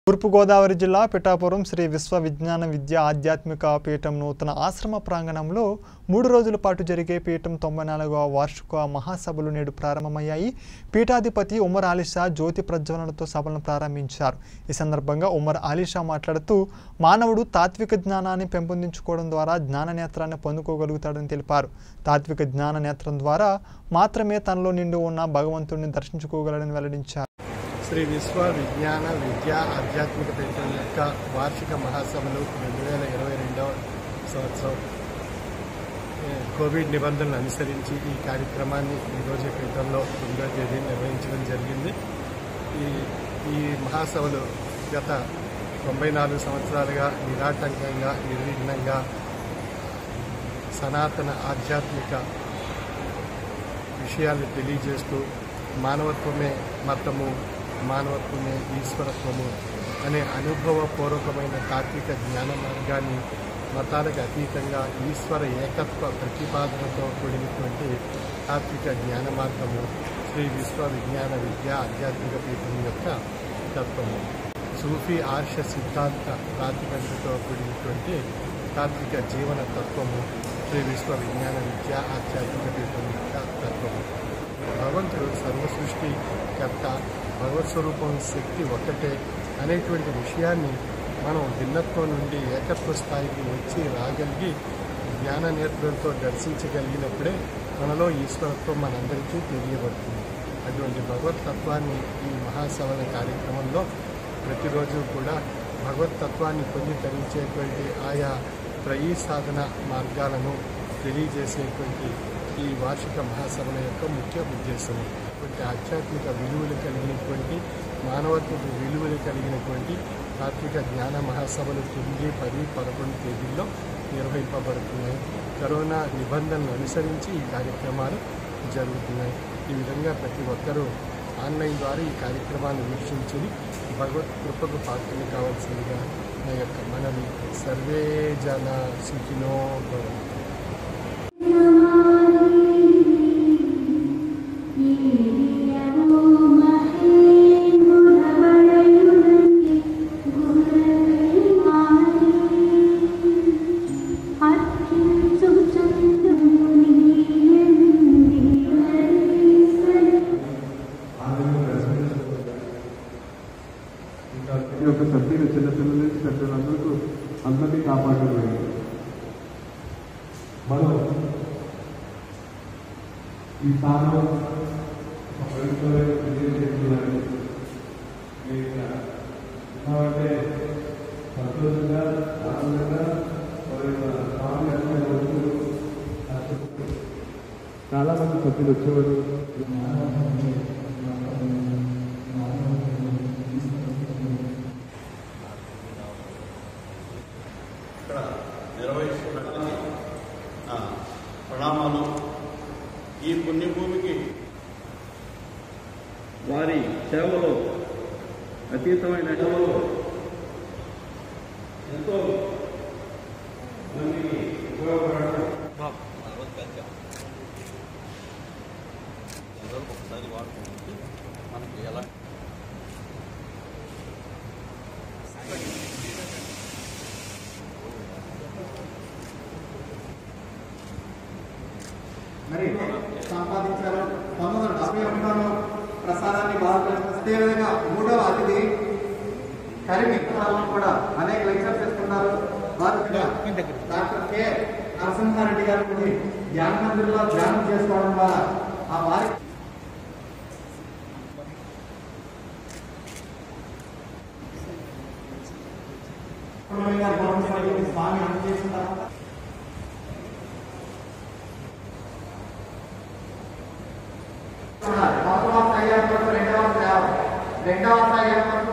తూర్పుగోదావరి జిల్లా పిఠాపురం శ్రీ విశ్వ విజ్ఞాన విద్య ఆధ్యాత్మిక పీఠం నూతన ఆశ్రమ ప్రాంగణంలో మూడు రోజుల పాటు జరిగే పీఠం తొంభై నాలుగవ వార్షిక మహాసభలు నేడు ప్రారంభమయ్యాయి పీఠాధిపతి ఉమర్ ఆలిషా జ్యోతి ప్రజ్వలనతో సభలను ప్రారంభించారు ఈ సందర్భంగా ఉమర్ ఆలిషా మాట్లాడుతూ మానవుడు తాత్విక జ్ఞానాన్ని పెంపొందించుకోవడం ద్వారా జ్ఞాన నేత్రాన్ని పొందుకోగలుగుతాడని తెలిపారు తాత్విక జ్ఞాన నేత్రం ద్వారా మాత్రమే తనలో నిండి ఉన్న భగవంతుడిని దర్శించుకోగలడని వెల్లడించారు శ్రీ విశ్వ విజ్ఞాన విద్య ఆధ్యాత్మిక పీఠం యొక్క వార్షిక మహాసభలు రెండు వేల ఇరవై రెండవ సంవత్సరం ఏ, కోవిడ్ నిబంధనలు అనుసరించి ఈ కార్యక్రమాన్ని ఈరోజు పీఠంలో తొమ్మిదో తేదీ నిర్వహించడం జరిగింది ఈ ఈ మహాసభలు గత తొంభై నాలుగు సంవత్సరాలుగా నిరాటంకంగా నిర్విఘ్నంగా సనాతన ఆధ్యాత్మిక విషయాల్ని తెలియజేస్తూ మానవత్వమే మతము మానవత్వమే ఈశ్వరత్వము అనే అనుభవపూర్వకమైన తాత్విక జ్ఞాన మార్గాన్ని మతాలకు అతీతంగా ఈశ్వర ఏకత్వ ప్రతిపాదనతో కూడినటువంటి తాత్విక జ్ఞాన మార్గము శ్రీ విశ్వ విజ్ఞాన విద్య ఆధ్యాత్మిక పీఠం యొక్క తత్వము సూఫీ ఆర్ష సిద్ధాంత ప్రాతిపదికతో కూడినటువంటి తాత్విక జీవన తత్వము శ్రీ విశ్వ విజ్ఞాన విద్య ఆధ్యాత్మిక పీఠం యొక్క తత్వము భగవంతుడు సర్వ సృష్టి కర్త భగవత్ స్వరూపం శక్తి ఒక్కటే అనేటువంటి విషయాన్ని మనం భిన్నత్వం నుండి ఏకత్వ స్థాయికి వచ్చి రాగలిగి జ్ఞాన నేత్రంతో దర్శించగలిగినప్పుడే మనలో ఈశ్వరత్వం మనందరికీ తెలియబడుతుంది అటువంటి భగవత్ తత్వాన్ని ఈ మహాసవన కార్యక్రమంలో ప్రతిరోజు కూడా భగవత్ తత్వాన్ని పొంది తరించేటువంటి ఆయా త్రయీ సాధన మార్గాలను తెలియజేసేటువంటి ఈ వార్షిక మహాసభల యొక్క ముఖ్య ఉద్దేశము ఇటువంటి ఆధ్యాత్మిక విలువలు కలిగినటువంటి మానవత్వపు విలువలు కలిగినటువంటి తాత్విక జ్ఞాన మహాసభలు తొమ్మిది పది పదకొండు తేదీల్లో నిర్వహింపబడుతున్నాయి కరోనా నిబంధనలు అనుసరించి ఈ కార్యక్రమాలు జరుగుతున్నాయి ఈ విధంగా ప్రతి ఒక్కరూ ఆన్లైన్ ద్వారా ఈ కార్యక్రమాన్ని వీక్షించి భగవత్ కృపకు పాత్రలు కావాల్సిందిగా నా యొక్క మనవి సర్వే జన సుఖినో భవంతు. ఇంకా ఈ యొక్క సభ్యులు చిన్నపిల్లల నుంచి పెద్దలందరూ అందరినీ కాపాడలేదు మనం ఈ స్థానం ఒక పవిత్రమైన విజయం చేస్తున్నారు మీరు ఇక్కడ ఉన్నామంటే సంతోషంగా ఆనందంగా వారి యొక్క స్వామి అన్ని వస్తువులు చాలా మంది సభ్యులు వచ్చేవారు ఇక్కడ నిర్వహిస్తున్నటువంటి ఆ, ప్రణామాలు ఈ పుణ్యభూమికి వారి సేవలో అతీతమైన సేవలో ఎంతో మందికి ఉపయోగపడడం ఒకసారి వాడుకుంటే మనకి ఎలా మరి సంపాదించారు పంతొమ్మిది వందల డెబ్బై ఒకటిలో ప్రసారాన్ని భారతదేశం అదేవిధంగా మూడవ అతిథి కరీం ఇక్బాల్ కూడా అనేక లెక్చర్స్ ఇస్తున్నారు వారు డాక్టర్ కె నరసింహారెడ్డి గారు కొన్ని ధ్యాన మందిర్లో ధ్యానం చేసుకోవడం ద్వారా ఆ వారి స్వామి అందజేసిన తర్వాత మొదటి స్థాయి వరకు రెండవ స్థాయి రెండవ స్థాయి వరకు